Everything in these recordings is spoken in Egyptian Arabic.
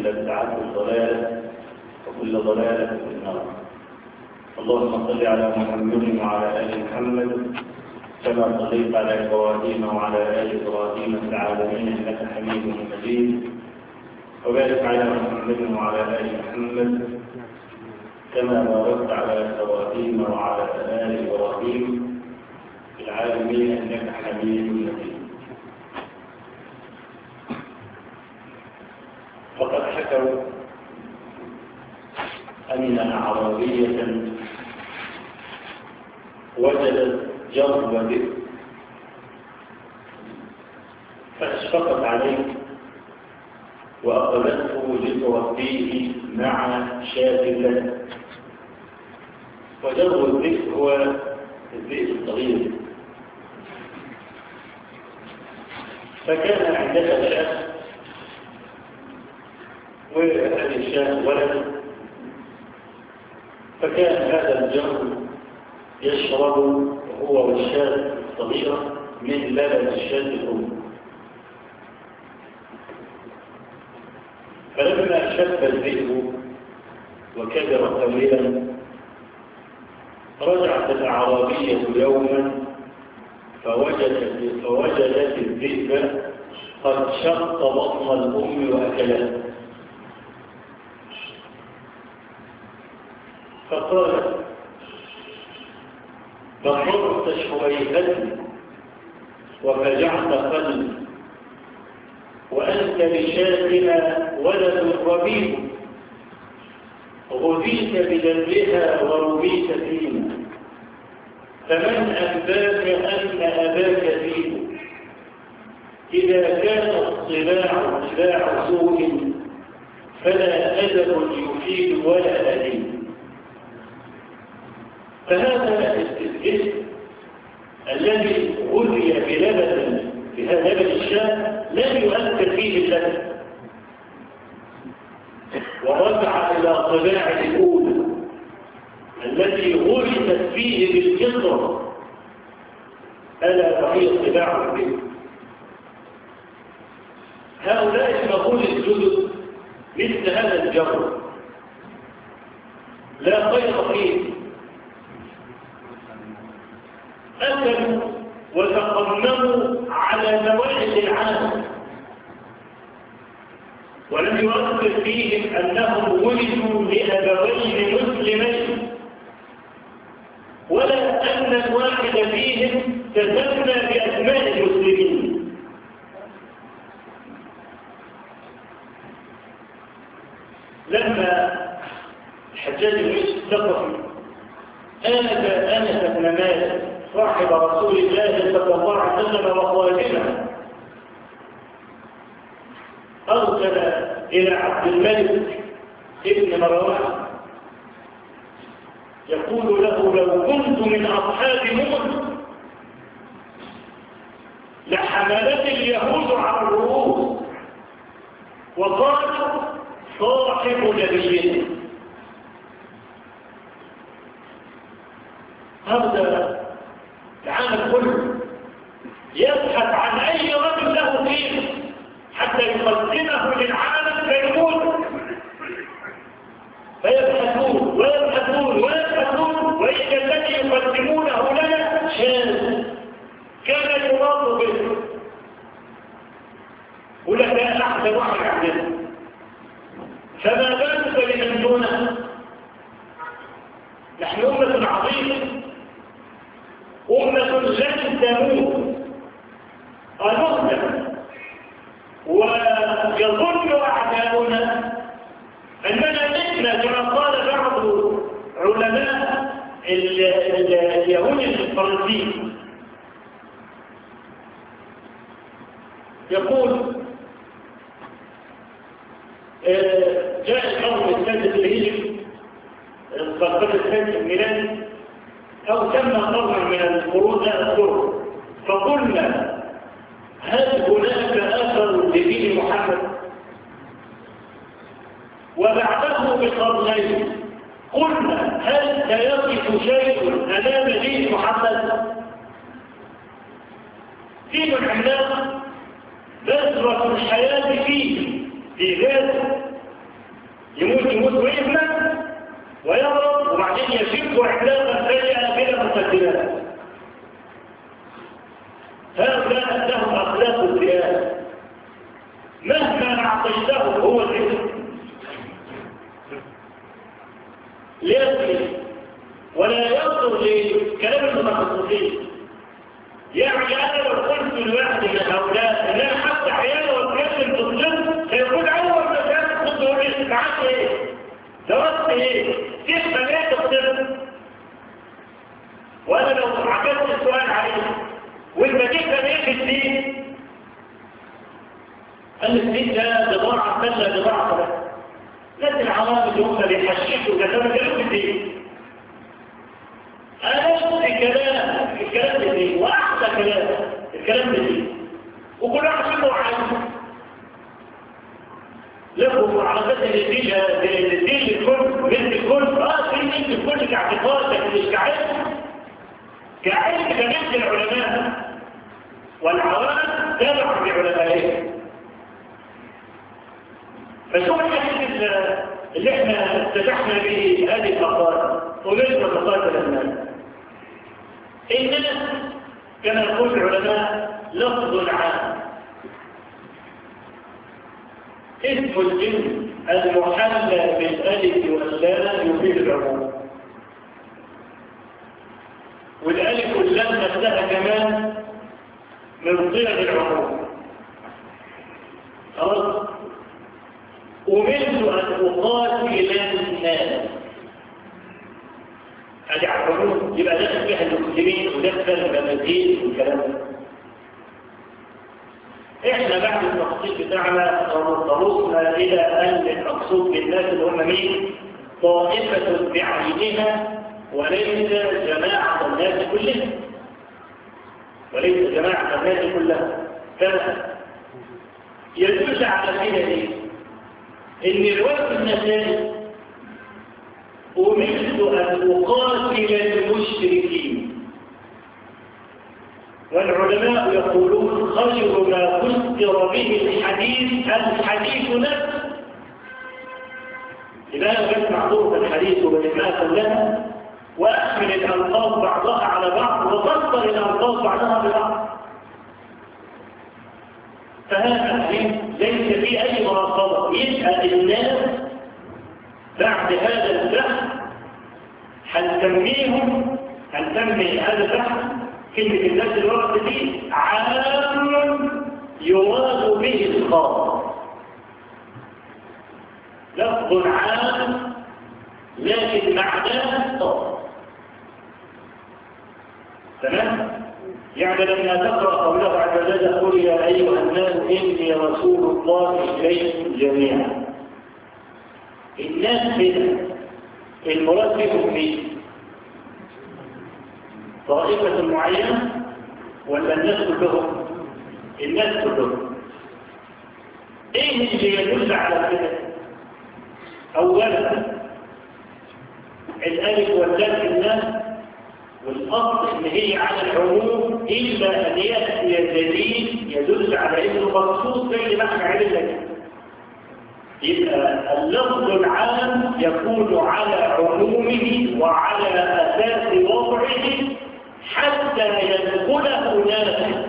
وكل بدعة ضلالة وكل ضلالة في النار اللهم صل على محمد وعلى آل محمد كما صليت على إبراهيم وعلى آل إبراهيم في العالمين إنك حميد مجيد وبارك على محمد وعلى آل محمد كما باركت على إبراهيم وعلى آل إبراهيم في العالمين إنك حميد مجيد فقد حكوا أن أعرابية وجدت جرب بئر فأشفقت عليه وأخذته لتربيه مع شاة له وجرب الذئب هو الذئب الصغير فكان عندها شاة وهذه الشاة ولد فكان هذا الجرب يشرب هو والشاة الصغيرة من لبن الشاة الأم فلما شب الذئب وكبر طويلا رجعت الأعرابية يوما فوجدت, فوجدت الذئب قد شق بطن الأم وأكلته فقالت ضربت شويهتي وفجعت قلبي وأنت لشاتنا ولد ربيب غذيت بدمها وربيت فينا فمن أنباك أن أباك فينا إذا كان الصباع صباع سوء فلا أدب يفيد ولا أدين فهذا الاسم الذي غذي بلبن بهذا لبن الشام لم يؤثر فيه اللبن ورجع إلى طباع الأولى التي غرست فيه بالفطرة ألا وهي طباع البيت هؤلاء المقول الجدد مثل هذا الجبر لا خير فيه أكلوا وتقمموا على موعد العالم ولم يؤثر فيهم أنهم ولدوا لأبوين مسلمين ولا أن الواحد فيهم تسمى بأسماء المسلمين لما الحجاج بن يوسف الثقفي آنف أنس بن مالك صاحب رسول الله صلى الله عليه وسلم وخادمه أرسل إلى عبد الملك ابن مروان يقول له لو كنت من أصحاب موسى لحملت اليهود على الرؤوس وقالوا صاحب نبينا هذا العالم كله يبحث عن أي رجل له قيمة حتى يقدمه للعالم فيموت فيبحثون ويبحثون ويبحثون وإذا الذي يقدمونه لنا شاذ كان يراد به ولك أحد واحد عندنا فما بالك بمن دونه نحن أمة عظيمة أمة لن تموت أنهدم ويظن أعداؤنا أننا نحن كما قال بعض علماء اليهود الفرنسيين يقول جاء القرن السادس الهجري القرن السادس الميلادي أو تم قرن من القرون لا أذكره فقلنا هل هناك أثر لدين محمد وبعده بقرنين قلنا هل سيقف شيء أمام دين محمد دين العملاق بذرة الحياة فيه في ذاته يموت يموت ويهمل ويهرب وبعدين يشد احلاقا سيئا بلا مقدمات هؤلاء لهم اخلاق الزياده مهما اعطيته هو الاسم ليصل ولا ينظر لكلام المتخصصين يعني انا لو قلت لواحد من هؤلاء ان انا حتى عياله واتكلم في الطب هيقول اول ما كان الطب يقول لي معاك ايه؟ درست ايه؟ كيف بنيت الطب؟ وانا لو عكست السؤال عليه والبديل كان ايه في الدين؟ قال الدين ده بضاعه كلا بضاعه كلا ناس العوام اللي هم بيحششوا كذا ما كانوا في الدين أنا نفس الكلام الكلام ده وأحلى كلام الكلام ده وكل واحد منه عنه لكم معركات الدين الدين للكل بنت الكل اه في بنت الكل كاعتقاد لكن مش كعلم كعلم كبنت العلماء والعوام تابع بعلمائهم فشوف الحديث اللي احنا افتتحنا به هذه المقالة ومثل مقاتل الناس الناس كما يقول العلماء لفظ عام اسم الجن المحلى بالالف واللام يفيد العموم والالف واللام نفسها كمان من صيغ العموم خلاص أمرت أن أقاتل الناس هذه عقلون يبقى داخل فيها المسلمين وداخل الممازين والكلام ده احنا بعد التخطيط بتاعنا طرقنا الى ان المقصود بالناس اللي هم مين؟ طائفة بعينها وليس جماعة الناس كلها وليس جماعة الناس كلها يدل على كده ايه؟ ان رواية النسائي أمرت أن أقاتل المشركين والعلماء يقولون خير ما فسر به الحديث الحديث نفسه لماذا بسمع طرق الحديث وبالماء كلها وأحمل الألفاظ بعضها على بعض وفسر الألفاظ بعضها ببعض فهذا الحديث ليس فيه أي مناقضة يسأل الناس بعد هذا البحث هل تنميهم هل تنمي هذا البحث كلمة الناس الوقت دي عام يراد به الخاص لفظ عام لكن معناه خاص تمام؟ يعني لما تقرأ قوله عز وجل قل يا أيها الناس إني رسول الله إليكم جميعا الناس هنا المراد بهم مين؟ طائفة معينة ولا الناس كلهم؟ الناس كلهم ايه اللي يدل على كده؟ اولا الالف واللام في الناس والاصل ان هي على العموم الا ان ياتي دليل يدل على انه مخصوص زي ما احنا عرفنا يبقى اللفظ العام يكون على عمومه وعلى اساس وضعه حتى يدخله ناس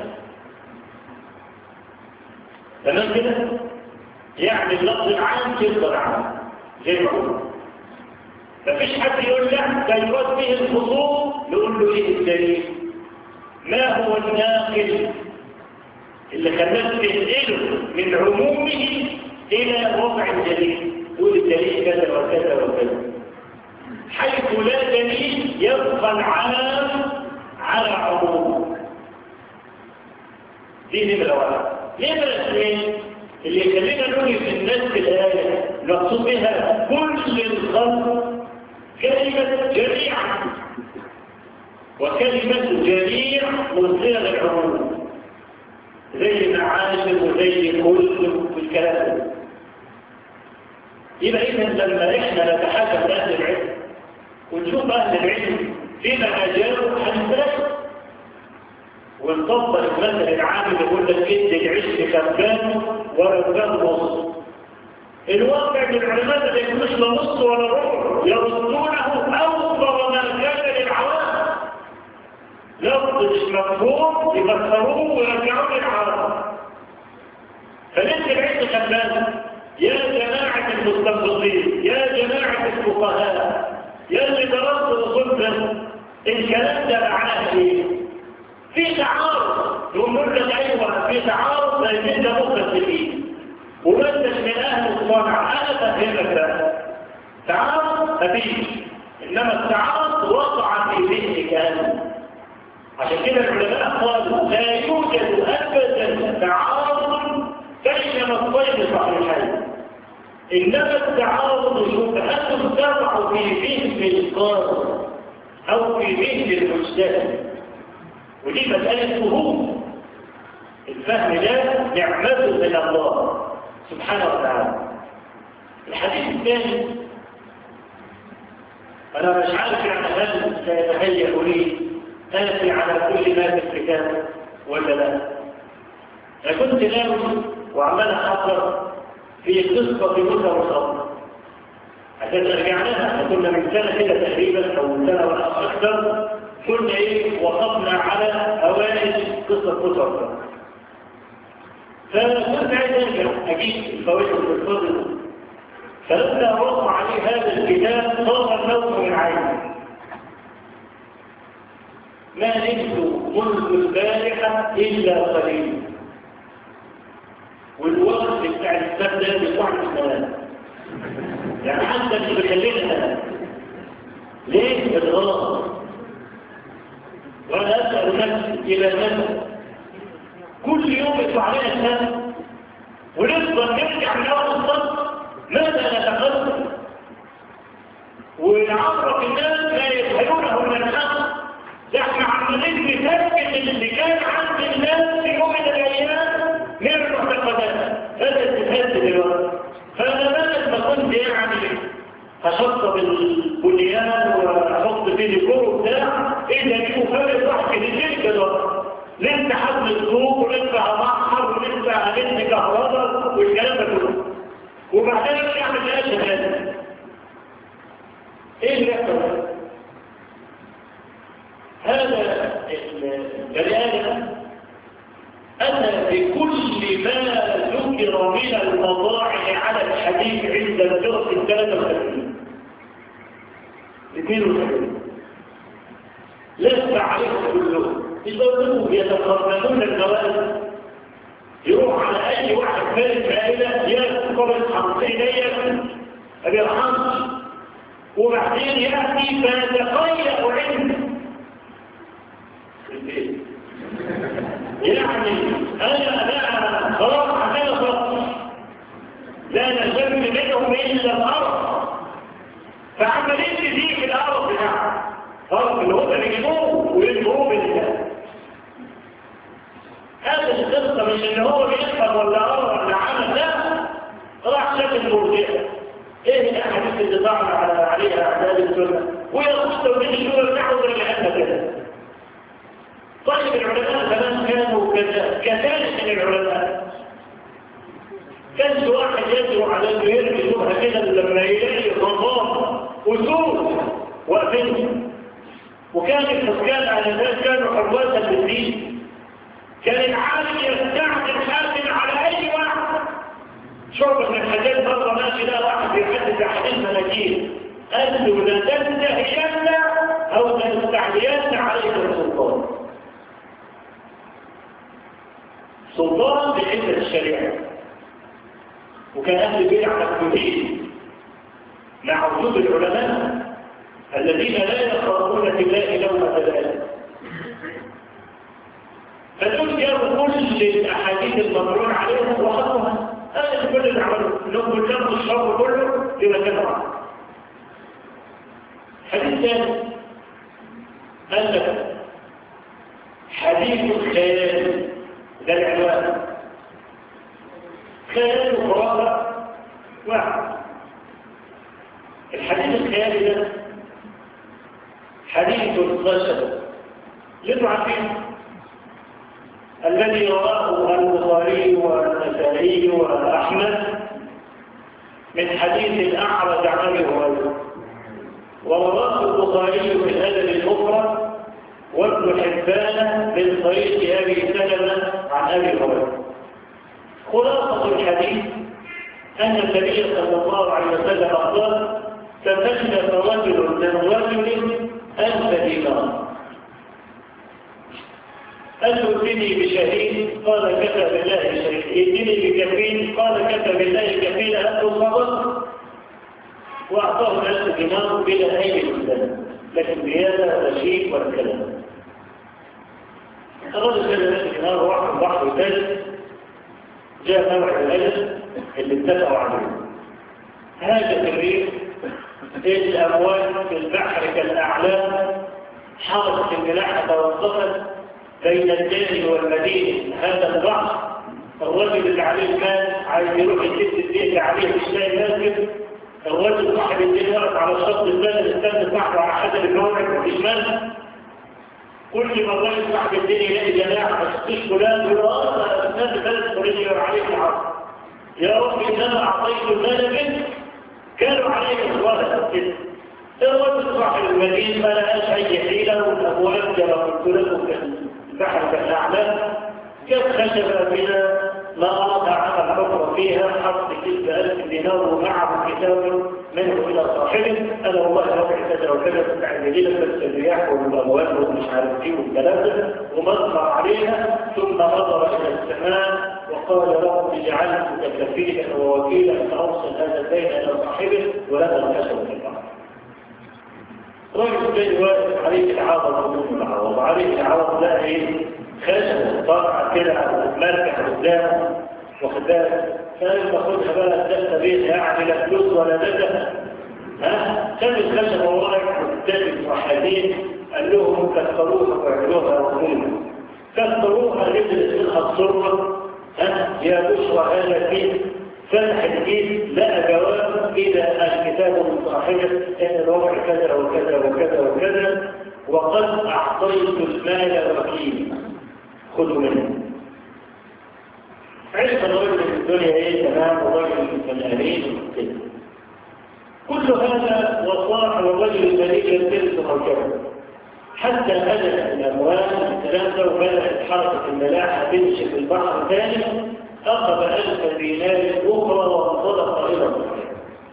تمام كده يعني اللفظ العام تلك العام زي ما قلنا مفيش حد يقول لا ده يراد به الخصوص نقول له ايه الدليل ما هو الناقل اللي خلاك تنقله من عمومه الى وضع جديد تقول الدليل كذا وكذا وكذا حيث لا دليل يبقى العام على عمومه دي نمرة واحد نمرة اثنين اللي يخلينا نقول في الناس الآية نقصد بها كل الخلق كلمة جميع وكلمة جميع مصدر العموم زي معاشر وزي كل والكلام ده يبقى إذا لما إحنا نتحدث أهل العلم ونشوف أهل العلم فيما أجابوا هنفرق ونطبق المثل العام اللي يقول لك ادي العيش خفان ورزان نص الواقع من العلماء ما يكونش لا نص ولا ربع يردونه أوفر ما كان للعوام لفظ مش مفهوم يفسروه ويرجعوه للعوام فننت العلم خلان يا جماعة المستنبطين يا جماعة الفقهاء يا اللي درست وصلت الكلام ده معناه ايه؟ في تعارض يقول لك ايوه في تعارض لكن ده مختلفين وما انتش من اهل الصنع انا فهمك ده تعارض مفيش انما التعارض وقع في ذهنك انت عشان كده العلماء قالوا لا يوجد ابدا تعارض بين نصين صحيحين انما التعارض شبهه تقع في ذهن القارئ او في ذهن المجتهد ودي مساله فهوم الفهم ده نعمته من الله سبحانه وتعالى الحديث الثاني انا مش عارف يعني هل سيتهيأ لي آتي على كل ما في الكتاب ولا لا أنا كنت ناوي وعمال أحضر في قصة موسى وصبر عشان نرجع لها كنا من سنة كده تقريبا أو سنة ولا أكثر كنا إيه وقفنا على أوائل قصة موسى وصبر فكنت عايز أرجع أجيب الفوائد والفضل فلما وقع عليه هذا الكتاب صار النوم من عيني ما نمت منذ البارحة إلا قليل والوقت بتاع الكتاب ده بيطلع السلام يعني حتى اللي بيخلينا ليه الغلط وانا اسال نفسي الى متى كل يوم يطلع علينا السلام ونفضل نرجع من اول الصف ماذا نتقدم ونعرف الناس لا يفهمونه من الحق ده احنا عمالين نثبت اللي كان عند الناس في يوم من الايام من المعتقدات هذا التثبت دلوقتي فانا بدل ما كنت يعني هشطب البنيان واحط فيه ديكور وبتاع ايه ده دي مفرد ضحك دي شركه ده لسه حبل السوق ولسه هبحر ولسه هلم كهرباء والكلام ده كله وبعدين يعمل ايه شغال ايه اللي يحصل هذا البني ادم اتى بكل ما ذكر من المضاعف على الحديث عند الدرس الثلاثة والثلاثين اثنين وثلاثين لست عليهم كلهم إذا يتقربون الجواز يروح على أي واحد مالك عائلة يأخذ قبل خمسين دقيقة ما بيرحمش وبعدين يأتي فيتقيأ عنده يعني أنا لا خلاص عشان خلاص لا نسمي منهم إلا الأرض فعملين دي في الأرض بتاعها أرض اللي هم بيجيبوه ويجيبوه بالله هذا القصة مش إن هو بيفهم ولا أرى ولا عمل لا راح شاف المرجئة إيه الأحاديث اللي ضعنا على عليها أعداد السنة ويخص توجيه الشورى نحو الجهنم كده طيب العلماء زمان كانوا كذلك من العلماء كان واحد يدعو على انه يرمي شبهه كده لما يلاقي غضاب وسوء وقفته وكان الحكام على الناس كانوا حراسا للدين كان العالم يستعمل حاكم على اي واحد شعب من الحاجات مره ماشي لا واحد يحدد احاديث مناجيل قال له لتنتهين او لنستعلين عليك السلطان سلطان بعزة الشريعة وكان أهل بدع مكتوبين مع وجود العلماء الذين لا يخافون في الله لومة لائم فتذكر كل الأحاديث الممرون عليهم وخطوها هذا كل اللي عملوه انهم كلهم الشر كله في مكان واحد حديث ثاني قال لك حديث الخيال ده العنوان خيال وخرافة واحد الحديث الخيالي ده حديث الخشب لانه عارفين الذي رواه البخاري والنسائي واحمد من حديث الأعرج عن أبي هريرة ورواه البخاري في الأدب المفرد وابن حبان من طريق أبي سلمة عن أبي هريرة خلاصة الحديث أن النبي صلى الله عليه وسلم قال تكلف رجل من رجل ألف دينار قال له ائتني بشهيد قال كفى بالله شهيد ائتني بكفيل قال كفى بالله كفيل أنت صدق وأعطاه ألف دينار بلا أي مسلم لكن زيادة رشيد والكلام الرجل كان ألف دينار واحد بحر ثالث جاء موعد الأجل اللي اتفقوا عليه هذا الريح الأموال في البحر كالأعلام حركة الملاحة توقفت بين الدين والمدينة هذا البحر الرجل اللي عليه المال عايز يروح يسد الدين اللي عليه مش لاقي ماسك الرجل صاحب الدين واقف على شط البلد استنى صاحبه على حسب الموعد مفيش مال كل ما الرجل صاحب الدين يلاقي جماعه ما تشتيش فلان يقول اه استنى بلد فريد عليه العصر يا رب انما اعطيت المال منك كانوا عليه الولد كده الرجل صاحب المدينه ما لقاش اي حيله والابواب كما قلت لكم البحر كالاعلام جت خشبه بنا ما أراد عمل حكم فيها حط كسب ألف دينار ومعه كتاب منه إلى صاحبه أنا والله لو كذا وكذا مستعجلين بس الرياح والأموال ومش عارف إيه والكلام ده ومضى عليها ثم نظر إلى السماء وقال رب اجعلتك كفيلا ووكيلا فأوصل هذا الدين إلى صاحبه ولا الكسب في الأرض رجل جاي واقف عليه العوض ومن العوض عليه العوض لا ايه خشب طالع كده مركح قدامه واخد بالك فقال باخدها بقى الدفه بيت يعني لا فلوس ولا دفه ها خد الخشب وراك والتالي صحابين قال لهم كسروها واعملوها وكلها كسروها نزلت منها الصره ها يا بشرى هذا فيه فتح الجيب لقى جواب إذا الكتاب من صاحبه إن الوضع كذا وكذا وكذا وكذا وقد أعطيت المال وكيل خذوا منه عرف الرجل في الدنيا ايه تمام والرجل في الأهلين كده كل هذا وصاح الرجل المليك يلتبس مركبه حتى أدت الأموال الثلاثة وبدأت حركة الملاحة تمشي في البحر ثاني أخذ ألف دينار أخرى وانطلق إلى الصحيح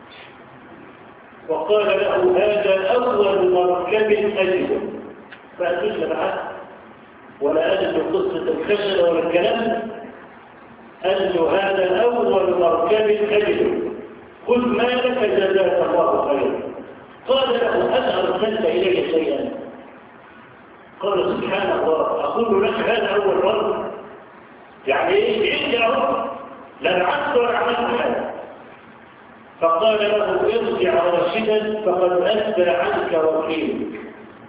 وقال له هذا أول مركب أجده فأتوش بعد ولا أجد قصة الخشب ولا الكلام قال له هذا أول مركب أجده خذ مالك جزاك الله خيرا قال له هل أرسلت إلي شيئا قال سبحان الله أقول لك هذا أول مرة يعني ايه عندي اهو لا بعثت ولا عملت حاجه فقال له ارجع راشدا فقد اسدى عنك وكيلك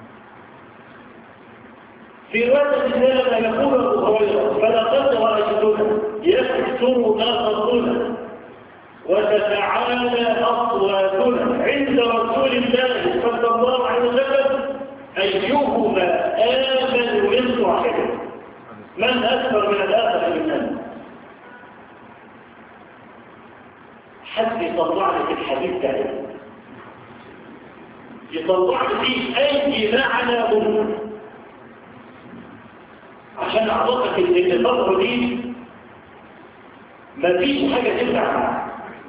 في روايه الكتاب يقول ابو هريره فلقد رايتنا يكثر ناقتنا وتتعالى اصواتنا عند رسول الله صلى الله عليه وسلم ايهما امن من صاحبه من أكبر من الآخر منه حد يطلع لك الحديث ده يطلع لك فيه أي معنى ممكن عشان أعطيك إن الفترة دي مفيش حاجة تنفع معاك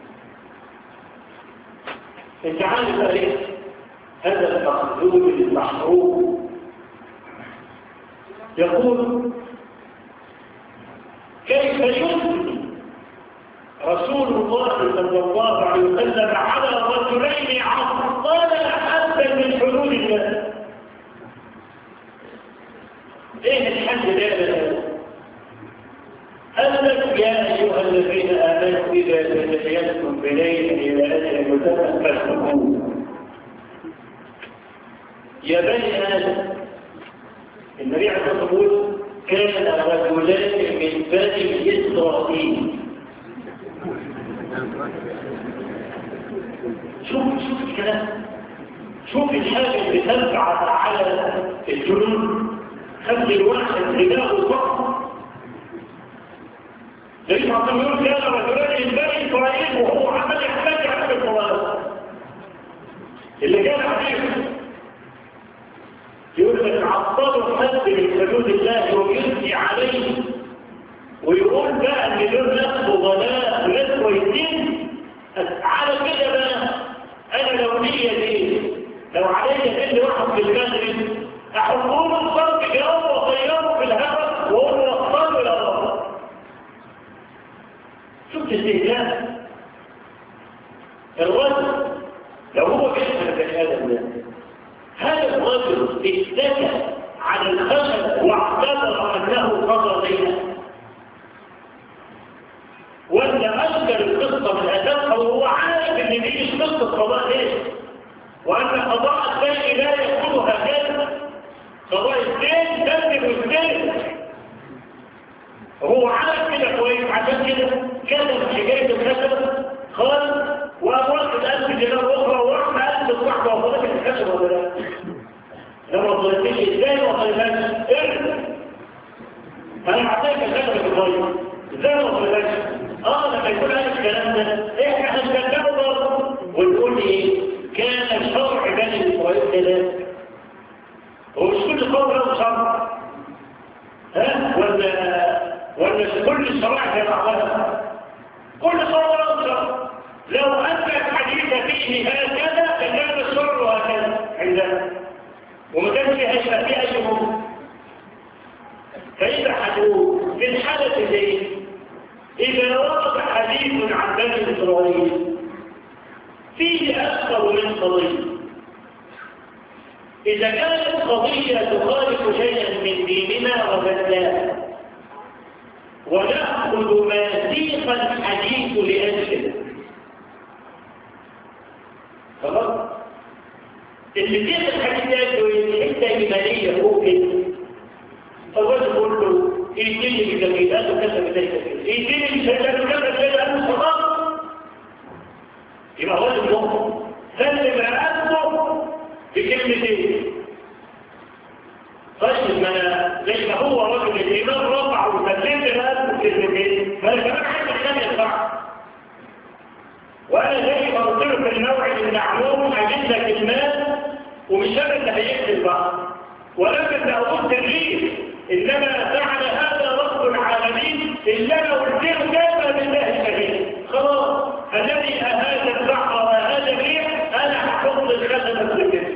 انت عارف ايه هذا المخزون المحروم يقول كيف يمكن رسول الله صلى الله عليه وسلم على رجلين عطلا حتى من حلول الله ايه الحل ده قال لك يا ايها الذين امنوا اذا تزينتم بليل الى اجل مسمى فاسلكوه يا بني ادم النبي عليه الصلاه والسلام كان رجلان من بني إسرائيل شوف شوف الكلام شوف الحاجة اللي تنفع على الجنون خلي الواحد رجاله صح ليس عطم يقول كان رجلان ينبغي إسرائيل وهو عمل يحتاج عن القرآن اللي كان عجيب يقول لك عطلوا حد من حدود الله ويثني عليه ويقول بقى ان دول ناس فضلاء وناس كويسين على كده بقى انا لو نية دي لو عليا كل واحد في المدرس احطوه الصرف يوم وطيره في الهواء واقول له اختار ولا اختار شفت استهلاك الرجل لو هو كشف البني ادم ده هذا الرجل اتكى على الخشب واعتبر انه قضى بينه ولا انكر القصه من ادبها وهو عارف ان دي مش قصه قضاء ليه وان قضاء الدين لا يكون هكذا قضاء الدين تكتب الدين هو عارف كده كويس عشان كده كتب حكايه الخشب خالص وأموال ألف دينار أخرى وأحنا ألف صحبة وفضلك الكسب ولا لا؟ لما ضلتش إزاي ما ضلتش ارد أنا أعطيك كسب الضيف إزاي ما ضلتش؟ آه لما يكون هذا الكلام ده إحنا هنتكلمه برضه ونقول إيه؟ كان شرع بني إسرائيل كذلك هو مش كل قول له شرع ها ولا ولا كل الشرائع زي بعضها كل قول له شرع لو أنت الحديث فيه هكذا فكان الشر هكذا عندنا وما كانش هيبقى فيه أي شبهة فإذا حدوث في الحالة دي إذا ورد حديث عن بني إسرائيل فيه أكثر من قضية إذا كانت قضية تخالف شيئا من ديننا وبدلها ونأخذ ما سيق الحديث لأجله خلاص اللي فيه الحديث ده حته ايمانيه فوق كده الراجل يقول له ايديني بجميلات وكذا كذا كذا ايديني بشهادات وكذا كذا قال له خلاص يبقى هو المؤمن سلم رقبته بكلمتين طيب ما انا زي ما هو رجل الايمان رفع وسلمت رقبته بكلمتين ما انا كمان عايز الثانيه صح وانا زي ما قلت له في الموعد المعلوم اجيب لك المال ومش انا اللي هيكتب بقى ولكن لو قلت لي انما فعل هذا رب العالمين اللي انا قلت له كيف بالله شهيد خلاص الذي اهاد البحر واهاد الريح انا هحط الخزنه في كده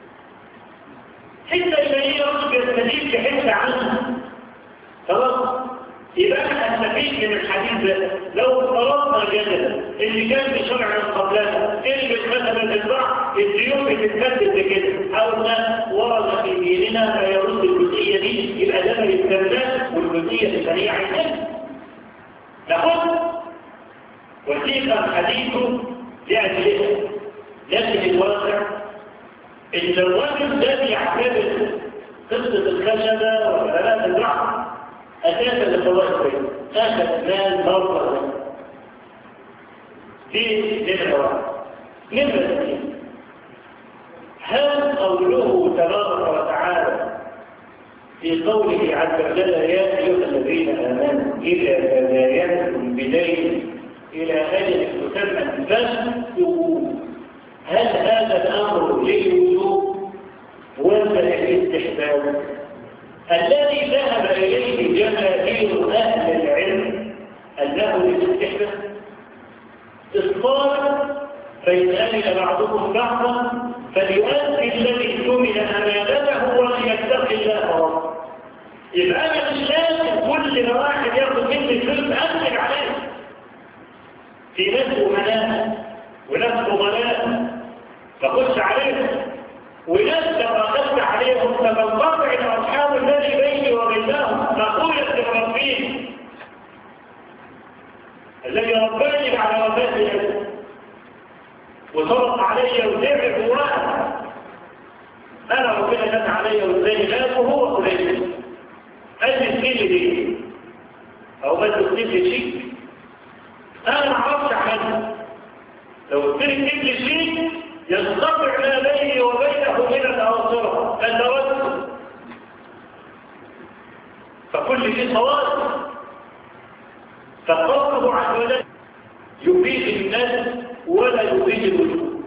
حته ايمانيه رجل يستجيب لحته عنها خلاص يبقى احنا هنستفيد من الحديث ده لو افترضنا جدلا اللي كان بشرع قبلنا اللي مثلا البعض الديون بتتسدد بكده او ما ورد في ديننا فيرد الجزئيه دي يبقى ده ما يتسددش والجزئيه الثانيه عندنا ناخد وثيقه الحديث لاجلها لكن الواقع ان الرجل ده بيعتبر قصه الخشبه وكلام البعض أساسا لقضاء البيت أخذ مال مرة دي نمرة واحد نمرة اثنين هل قوله تبارك وتعالى في قوله عز وجل يا أيها الذين آمنوا إذا تداينتم بدين إلى أجل مسمى فاكتبوا هل هذا الأمر للوجوب ولا للاستحباب؟ الذي ذهب إليه جماهير أهل العلم أنه للاستحباب إصرار فإن أمن بعضكم بعضا فليؤدي الذي اؤتمن أمانته وليتقي الله ربه يبقى أنا مش لازم كل ما واحد ياخد مني فلوس أمسك عليه في ناس أمناء وناس فضلاء فخش عليهم وناس لو أخذت عليهم فمنقطع الأصحاب الذي بيني وبينهم مقولة ربين الذي رباني على وفاتي وصرف علي وزعف واحد أنا ربنا نت علي وزاني لا وهو قليل قال لي دي أو ما تكتب لي شيء أنا ما أعرفش عنه لو قلت لي اكتب لي شيء ينقطع ما بيني وبينه من الأوصرة التوسل فكل شيء صواب فالله عز وجل يفيد الناس ولا يفيد الوجود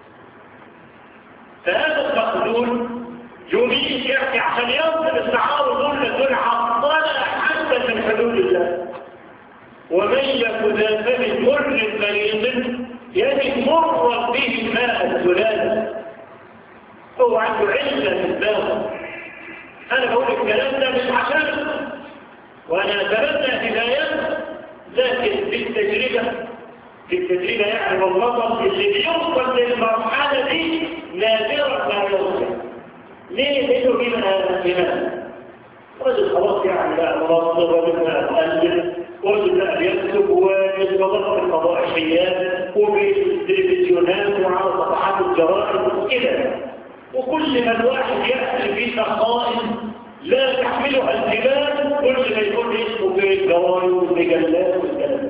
فهذا المقدور يريد يأتي عشان يصل التعارض دول دول عطلة حتى من حدود الله ومن يكن ذا فم مر مريض يجد مر به الماء الزلال هو عنده علة في الباطن انا بقول الكلام ده مش عشان وانا اتمنى هدايته لكن بالتجربه بالتجربه يعني والنظر اللي بيوصل للمرحله دي نادرا ما يوصل ليه لانه منها ايمان رجل خلاص يعني بقى مناصر رجل بقى مؤلف ورجل بقى بيكتب ويتبطل في الفضائحيات وفي التلفزيونات وعلى صفحات الجرائد كده وكل ما الواحد يأتي في تخصائص لا تحملها الجبال كل ما يكون اسمه في الجواري والمجلات والكلام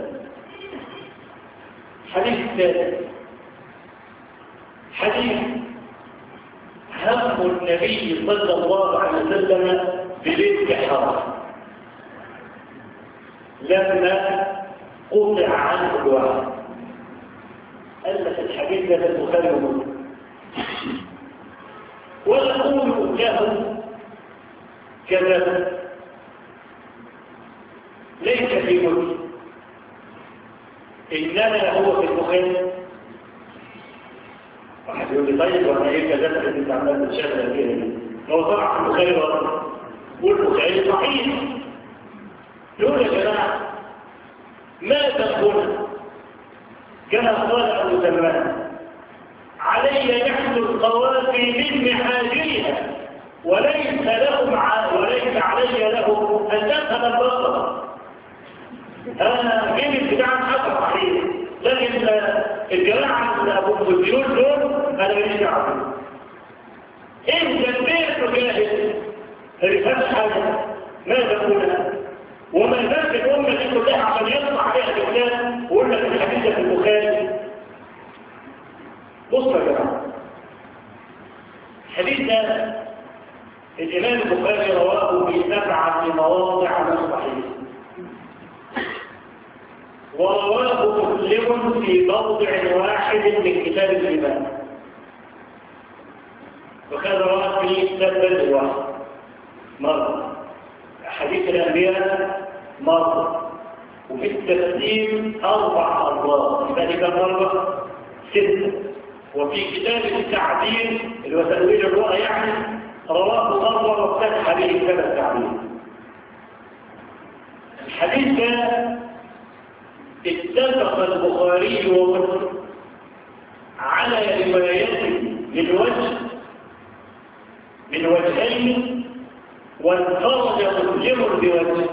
حديث ثالث حديث هم النبي صلى الله عليه وسلم بالانتحار لما قطع عنه الوعي قال لك الحديث ده في البخاري ومسلم ويقول له كذا ليس في ملك انما هو في البخاري واحد يقول لي طيب وانا ايه كذا اللي انت عمال تشغل فيها دي موضوع في البخاري برضه والبخاري صحيح يقول يا جماعه ما تقول كما قال ابو سلمان علي نحن القوافي من محاجرها وليس لهم ع... وليس علي لهم ان تفهم البصر انا جيب بتاع حسن صحيح لكن الجماعه ابو الديون دول انا ماليش دعوه انت البيت جاهز ما بيفهمش حاجه ماذا قلنا وما ذاك الامه دي كلها عشان يطلع عليها الاسلام ويقول لك الحديث في البخاري بصوا يا جماعه الحديث ده الامام البخاري رواه في سبعه مواضع من الصحيح ورواه مسلم في موضع واحد من كتاب الإمام وكان رواه في سبب واحد مرة حديث الأنبياء مرة وفي التفسير أربع مرات يبقى كم مرة؟ ستة وفي كتاب التعبير اللي هو تأويل الرؤى يعني رواه مرة وافتتح به كتاب التعبير الحديث ده اتفق البخاري ومسلم على روايته من وجه من وجهين وانفرد مسلم بوجه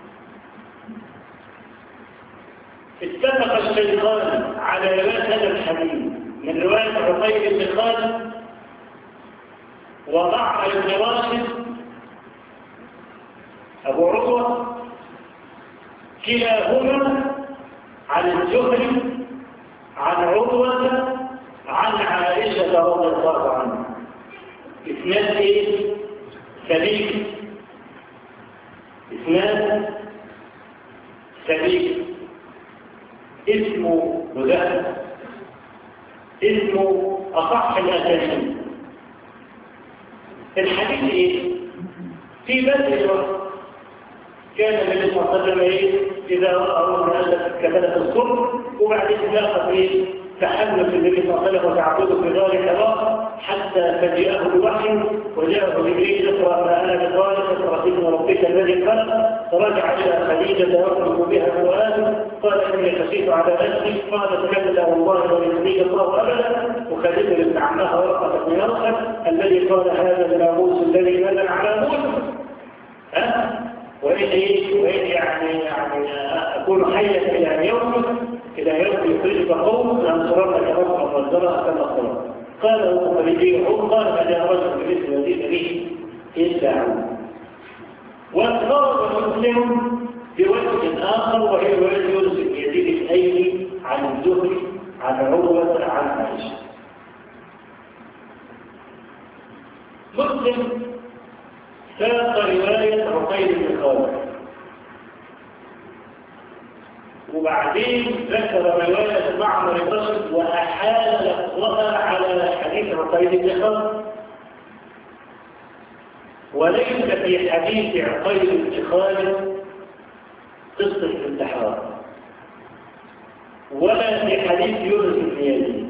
اتفق الشيخان على رواية هذا الحديث من رواية عقيل بن خالد وضع بن راشد أبو عروة كلاهما عن الزهري عن عروة عن عائشة رضي الله عنها اثنان ايه سبيل اثنان سبيل اسمه مذهب اسمه أصح الأسانيد الحديث ايه في بدء الوقت كان النبي صلى الله عليه وسلم ايه اذا راى هذا كفاله الصبح وبعدين لاقت ايه تحمس النبي صلى الله عليه وسلم وتعبده في غار حراء حتى فجاءه الوحي وجاءه جبريل اقرا ما انا بقارئ اقرا باسم ربك الذي خلق فرجع الى خديجه يطلب بها القران قال اني خشيت على نفسي قالت كلا والله ولن يهديك الله ابدا وخديجه بنت عمها ورقه بن يرقد الذي قال هذا الناموس الذي نزل على موسى ها وإن إيه وإن يعني يعني أكون حيا إلى يوم إلى يوم يخرجك قوم لأنصرن كما أفضلها كما قال قال الخليجي قال ما جاء رجل بمثل هذه به إلا عنه وانفرد مسلم بوجه آخر وهي رواية يونس بن يزيد الأيلي عن الزهري عن عروة عن عائشة مسلم ساق رواية عقيل بن خالد وبعدين ذكر رواية معمر الرشد وأحال لفظها على حديث عقيل بن خالد وليس في حديث عقيل بن خالد قصة الانتحار ولا في حديث يونس بن يزيد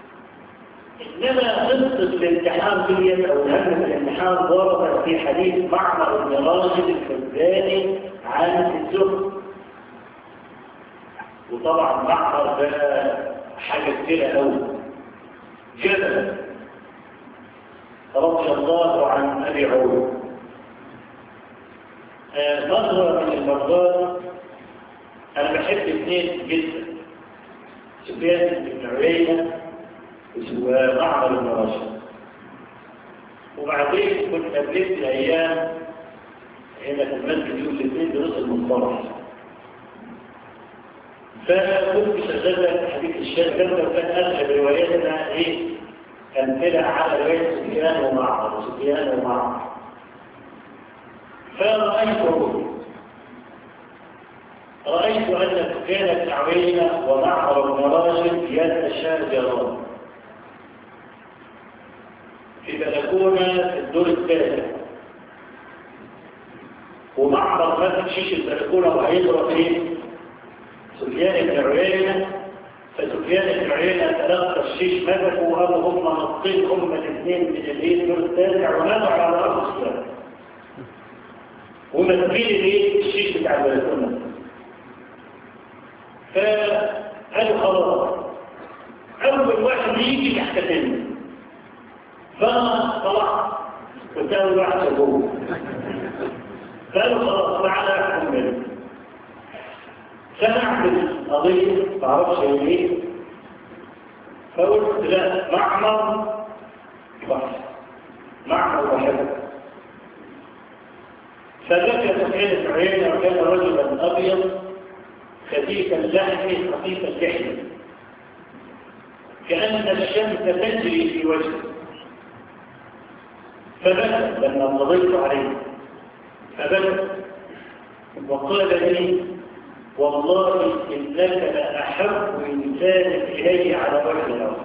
إنما قصة الامتحان في اليد أو هم الامتحان وردت في حديث معمر بن راشد الفزاني عن الزهد وطبعا معمر ده حاجة كتيرة أوي جبل رضي الله عن أبي عود مرة من المرات أنا بحب اثنين جدا سفيان بن عيينة ومعمر بن راشد وبعدين كنت قابلت الايام هنا في المسجد يوم الاثنين دروس المصطلح فكنت شغال حديث الشيخ كان وكان اغلب رواياتنا ايه امثله على روايه سفيان ومعمر سفيان ومعمر فرأيت رأيت أن سفيان بن عيينة ومعمر بن راشد يتشاجران في بلكونة في الدور الثالث ومعبر ماسك شيش البلكونة وهيضرب ايه؟ سفيان بن عيينة فسفيان بن عيينة تلقى الشيش مسكه وقالوا هم نطين هم الاثنين من الايه الدور التاسع ونزعوا على ارض السلام ومسكين الايه الشيش بتاع البلكونة فقالوا خلاص اول واحد يجي يحتفلنا فانا طلعت قلت له واحد جوه قالوا خلاص تعالى احكم منه سمعت القضيه ما اعرفش هي ايه فقلت لا معمر بحث معمر وحده فذكر سفيان بن عيينه وكان رجلا ابيض خفيف اللحم خفيف اللحم كأن الشمس تجري في وجهه فبكى لما قضيت عليه فبكى وقال لي والله إنك لأحب إنسان إلي على وجه الأرض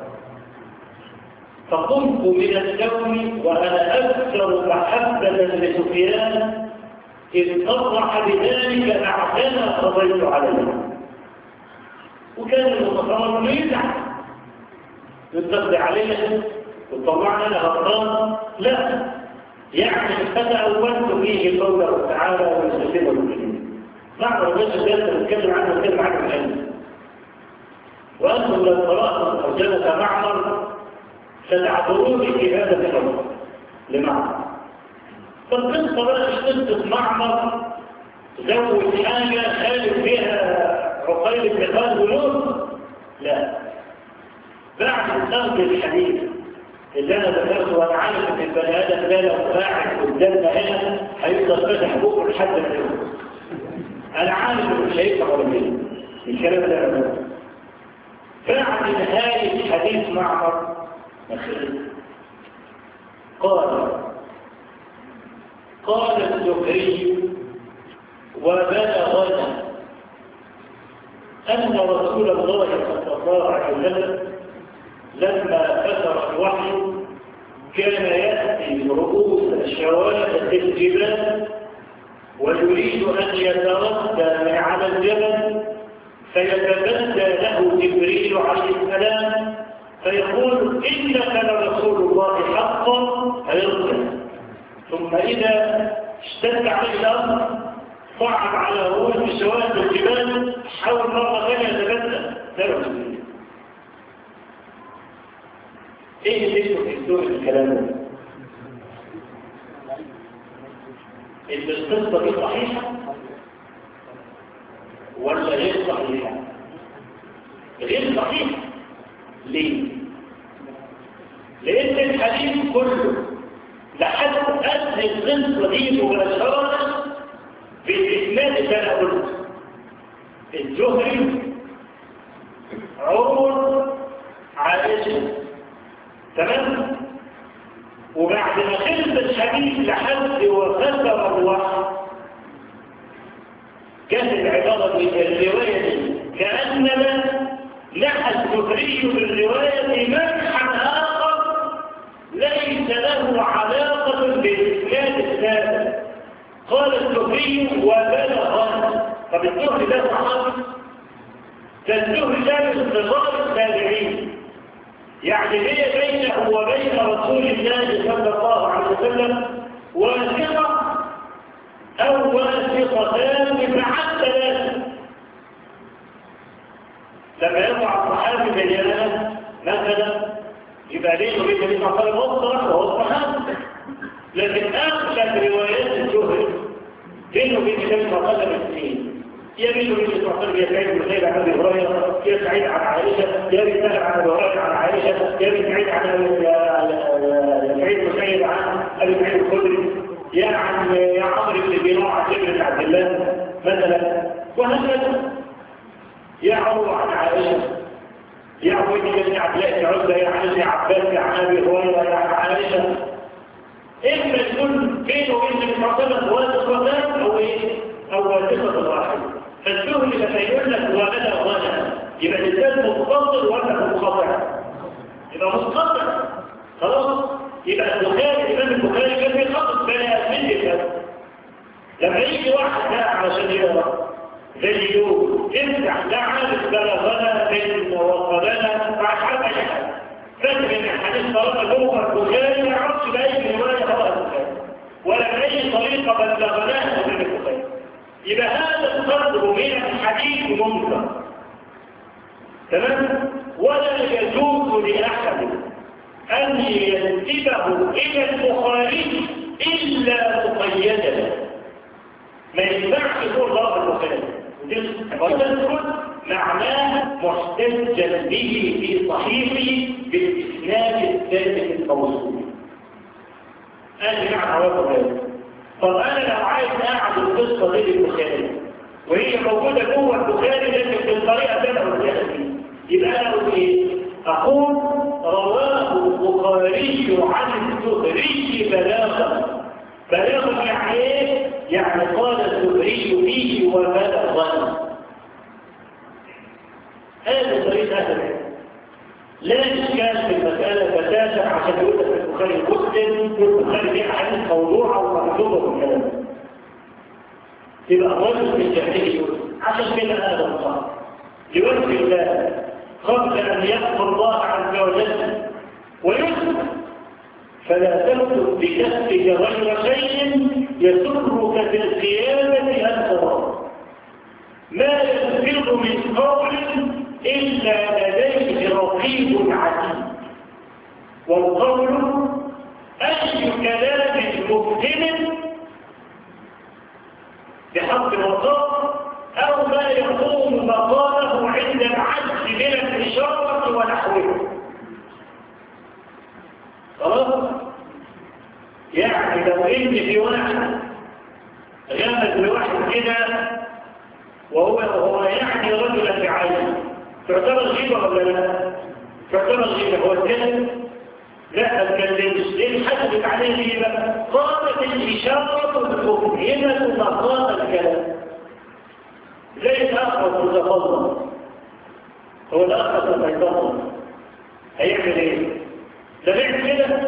فقمت من النوم وأنا أكثر محبة لسفيان إذ أصرح بذلك بعدما قضيت عليه وكان المتصور يزعل يتقضي عليه وطبعا انا غلطان لا يعني انا اولت فيه قوله تعالى ويسلمه المسلمين معنى الناس اللي نتكلم عنه نتكلم عنه العلم وانتم لو قراتم ترجمه معمر ستعذروني في هذا الامر لمعنى فالقصه بقى مش قصه معمر زود حاجه خالف فيها عقيل بن خالد ولوط لا بعد الأرض الحديث اللي أنا ذكرته وأنا عارف إن البني آدم ده لو قاعد قدامنا هنا هيفضل فاتح بقه لحد اليوم. أنا عارف إنه مش هيفتح ولا كده. الكلام ده أنا بقوله. بعد نهاية حديث معمر قال قال الزهري وبلغنا أن رسول الله صلى الله عليه وسلم لما كثر الوحي كان يأتي رؤوس الشوارع الجبال ويريد أن يتردى من على الجبل فيتبدى له جبريل عليه السلام فيقول إنك لرسول الله حقا فيرجع ثم إذا اشتد عليه الأمر صعد على رؤوس شوارع الجبال حاول مرة ثانية يتبدى له ايه اللي انتوا تحسوه في الكلام ده؟ ان القصه دي صحيحه ولا غير صحيحه؟ غير صحيحه ليه؟ لان الحديث كله لحد قد القصه دي مباشره بالاسناد اللي انا قلته الزهري عمر عائشه تمام وبعد ما خلص الحديث لحد وخسر الوحي كانت العبارة دي الرواية دي كأننا نحى الزهري بالرواية منحا آخر ليس له علاقة بالإسناد الثالث قال الزهري وبلغا طب الزهري ده صحابي ده الزهري ده من صغار التابعين يعني هي بينه وبين رسول الله صلى الله عليه وسلم واسطة أو واسطتان مع ثلاثة لما يرفع الصحابي بيانا مثلا يبقى ليه يريد ان يقال مصدر وهو الصحابي لكن اغلب روايات الزهري بينه وبين النبي صلى الله عليه وسلم اثنين يا بينه وبين النبي صلى الله عليه وسلم يا سعيد بن زيد عن ابي هريره يا سعيد عن عائشه يا بن سهل عن ابي هريره عن عائشه يا بن سعيد عن سعيد بن سيد عن ابي سعيد الخدري يا عن يا عمرو بن دينار عن جابر بن عبد الله مثلا وهكذا يا عمرو عن عائشه يا عبيد بن عبد الله بن عزة يا عن ابن عباس يا عن ابي هريره يا عن عائشه اما تكون بينه وبين النبي صلى الله عليه وسلم واسطتان او ايه؟ او واسطه واحده فالزهد لما يقول لك وبدا غنى يبقى الانسان متصل ولا منقطع؟ يبقى منقطع خلاص يبقى البخاري الامام البخاري كان بيخطط بين اسمين لما يجي واحد بقى علشان يقرا زي يقول افتح ده عارف بلغنا من وصلنا بعد حاجه حاجه فاكر ان الحديث طالما جوه البخاري ما يعرفش باي روايه خلاص ولا باي طريقه بلغناها من البخاري يبقى هذا القدر من الحديث منكر تمام ولا يجوز لاحد ان ينسبه الى البخاري الا مقيدا ما ينفعش يقول الله البخاري وتذكر معناه محتجا به في صحيحه بالإسناد الثابت الموصول هذه معنى وضع طب أنا لو عايز أعد القصة دي للبخاري وهي موجودة جوه البخاري لكن بالطريقة اللي أنا قلتها دي يبقى أنا أقول إيه؟ أقول رواه البخاري عن الزهري بلاغا بلاغا يعني إيه؟ يعني قال الزهري فيه وبلغا هذا طريق أهل لا إشكال في المسألة فتاة عشان يقول لك البخاري مسلم والبخاري فيه أحاديث موضوعة ومكتوبة في الكلام يبقى الرجل في الجاهلية عشان كده أنا بنصح لوجه الله قبل أن يقضى الله عز وجل ويسلم فلا تكتب بنفسك غير شيء يسرك في القيامة أن تراه ما يسر من قول إلا لديه رقيب عتيد والقول أي كلام مبهم بحق الوقار أو ما يقوم مقامه عند العجز من الإشارة ونحوه خلاص يعني لو إن في واحد غمز لواحد كده وهو هو يعني رجلا بعينه تعتبر غيبة ولا لا؟ تعتبر غيبة هو الكلام؟ لا اتكلمش ليه حسبت عليه غيبة؟ قامت الإشارة المفهمة مقام الكلام زي الآخر تتفضل هو الآخر تتفضل هيعمل ايه؟ ده بيعمل كده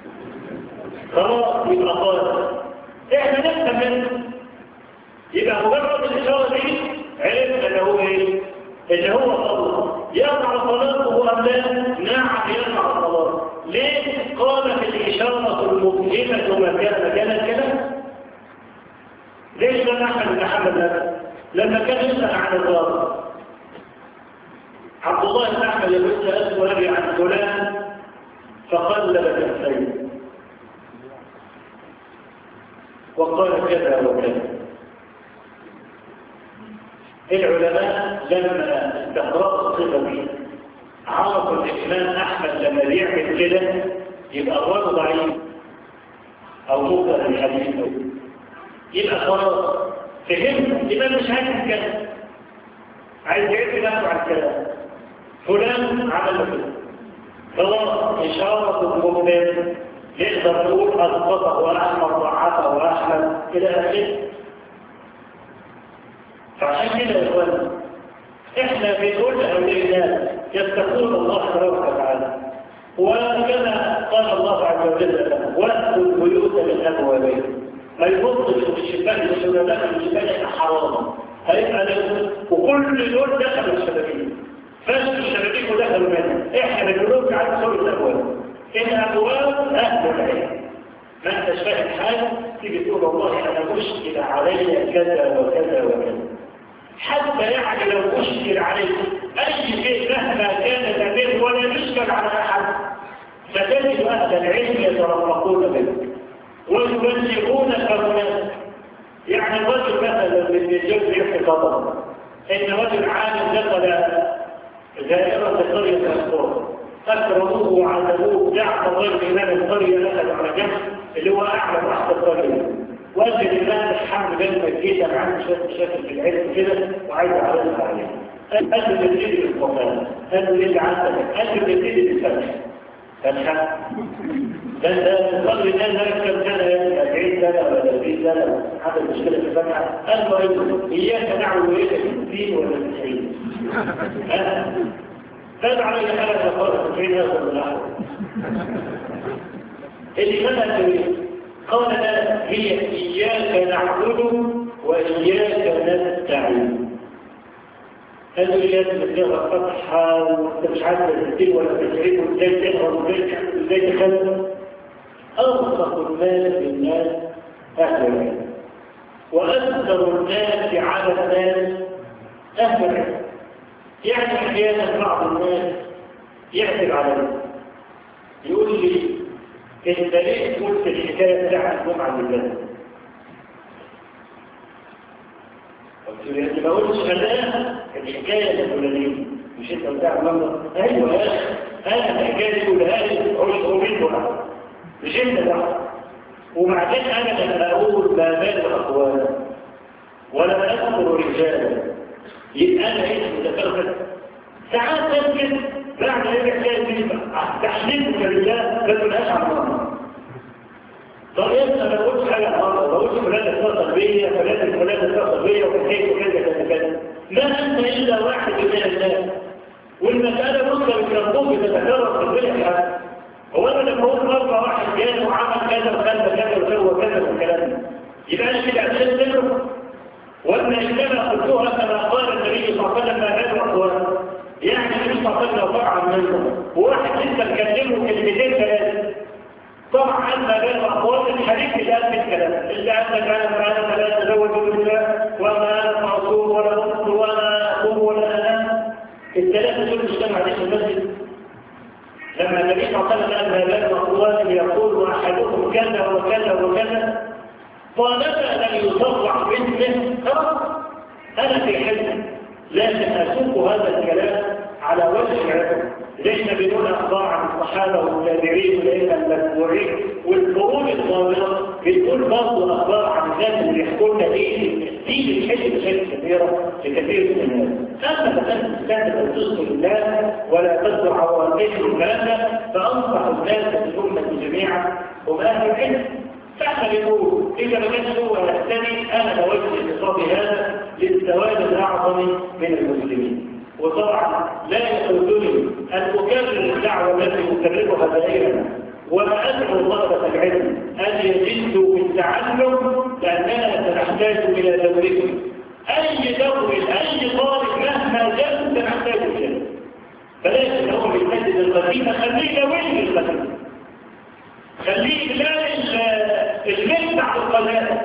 خلاص يبقى قادر احنا نفهم منه يبقى مجرد الإشارة دي عرفنا ان هو ايه؟ ان هو صلى يقع صلاته ام لا؟ نعم يقع صلاته ليه؟ قامت الإشارة المفهمة مكان مكان الكلام ليش لم أحمد بن حمد هذا؟ لما كان يسأل عن الضابط عبد الله بن أحمد يقول سألت أبي عن فلان فقلب كفيه وقال كذا وكذا العلماء لما استقرأوا الصفة دي عرفوا الإمام أحمد لما بيعمل كده يبقى الرجل ضعيف أو مبتدأ الحديث يبقى خلاص فهمت يبقى مش عايز يتكلم عايز يعرف نفسه عن الكلام فلان عمل كده خلاص إشارة المبتدأ نقدر نقول أسقطه وأحمد ضعفه وأحمد إلى آخره فعشان كده يا إخوان إحنا احنا بنقول للناس يتقون الله تبارك وتعالى وكما قال الله عز وجل واتوا البيوت من ابوابها ما يبص في الشباك الشبابات من الشباك حرام هيبقى له وكل دول دخلوا الشبابيك فاشوا الشبابيك ودخلوا منها احنا بنقول على سوره الابواب الابواب اهل العلم ما انتش فاهم حاجه تيجي تقول والله انا مشكل علي كذا وكذا وكذا حتى يعني لو مشكل عليك اي شيء مهما كان تبيه ولا يشكل على احد فتجد اهل العلم يترفقون بك ويبلغونك هناك يعني الرجل مثلا من الجبل يحكي خطر ان رجل عالم دخل دائرة قرية الأسطور أكرموه وعذبوه جعل الرجل إمام القرية أخذ على جنب اللي هو أعلى واحد القرية وقال لله الحمد لله جيت أنا عندي شوية مشاكل في العلم كده وعايز أعرضها عليها قال له تبتدي بالقرآن قال له اللي عندك قال له تبتدي بالفتح فتحة ده ده القدر ده لا كم سنة 40 سنة ولا 30 سنة حتى المشكلة في الفتحة قال له إياك نعبد وإياك في 60 ولا 90 فاد علي حالة قال 90 هذا من الأحد اللي ماذا تريد قال لا هي إياك نعبد وإياك نستعين قالوا لي لازم تقرا فتحة وانت مش عارف تكتب ولا تشريك وازاي تقرا وازاي تخلص أرفق الناس بالناس أهل العلم وأكثر الناس على الناس أهل العلم يعني أحيانا بعض الناس يعتب علي يقول لي انت ليه قلت الحكايه بتاعت الجمعه بالله قلت له انت ما قلتش انا الحكايه الفلانيه مش انت بتاع المره ايوه يا اخي انا الحكايه دي قولها لي عشر منه مش انت بقى وبعدين انا لما اقول ما بال اقوالا ولا اذكر رجالا يبقى انا ايه متفرد ساعات تسكت بعد ايه حكايه دي تحليلك لله ما تقولهاش عن الله طب انت ما تقولش حاجه عن الله ما تقولش فلان اتصل بيا فلان فلان اتصل بيا وحكايه وكذا كذا كذا ما انت الا واحد من الناس والمساله بص بتربوك بتتكرر في الدنيا هو انا لما اقول مره واحد جاي وعمل كذا وكذا كذا وسوى كذا والكلام ده يبقى انا كده عشان تدرك وان انما قلتها كما قال النبي صلى الله عليه وسلم ما بال اقوال يعني النبي صلى الله عليه وسلم طبعا منه وواحد لسه مكلمه كلمتين ثلاثه طبعا ما بين اقوال الحديث اللي قال الكلام اللي انك انا انا لا اتزوج بالله وما انا معصوم ولا مصر ولا اقوم ولا انام الثلاثه دول مش كانوا عليه المسجد لما النبي صلى الله عليه وسلم قال ما بين اقوال يقول احدكم كذا وكذا وكذا طالما لم يطلع باسمه خلاص انا في حلم لكن اسوق هذا الكلام على وجه العلم ليس بدون اخبار عن الصحابه والتابعين وليس المتبوعين والقرون الظاهره بتقول برضه اخبار عن الناس اللي يحكوا لنا دين دين الحلم بشكل كبيره لكثير من الناس اما مثلا تستهدف ان تذكر الله ولا تذكر عوامل الكلام ده فانصح الناس في الامه جميعا هم اهل العلم فاحنا بنقول اذا ما كانش هو يهتدي انا بوجه اتصابي هذا للسواد الاعظم من المسلمين وطبعا لا يقودني ان اكرر الدعوه التي اكررها دائما وما ادعو طلبه العلم ان يجدوا في التعلم لاننا سنحتاج الى دوركم اي دور اي طالب مهما جاء سنحتاج اليه فليس هو بالمسجد القديم خليه وين القديم خليه لا المنفع القناة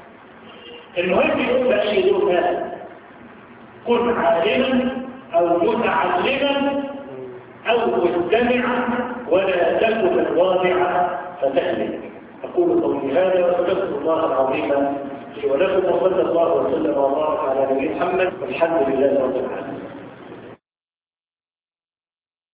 المهم يقول بأي دور هذا كن عالما أو متعلما أو مستمعا ولا تكن الواضعة فتهلك أقول قولي هذا وأستغفر الله العظيم لي ولكم وصلى الله وسلم وبارك على نبينا محمد والحمد لله رب العالمين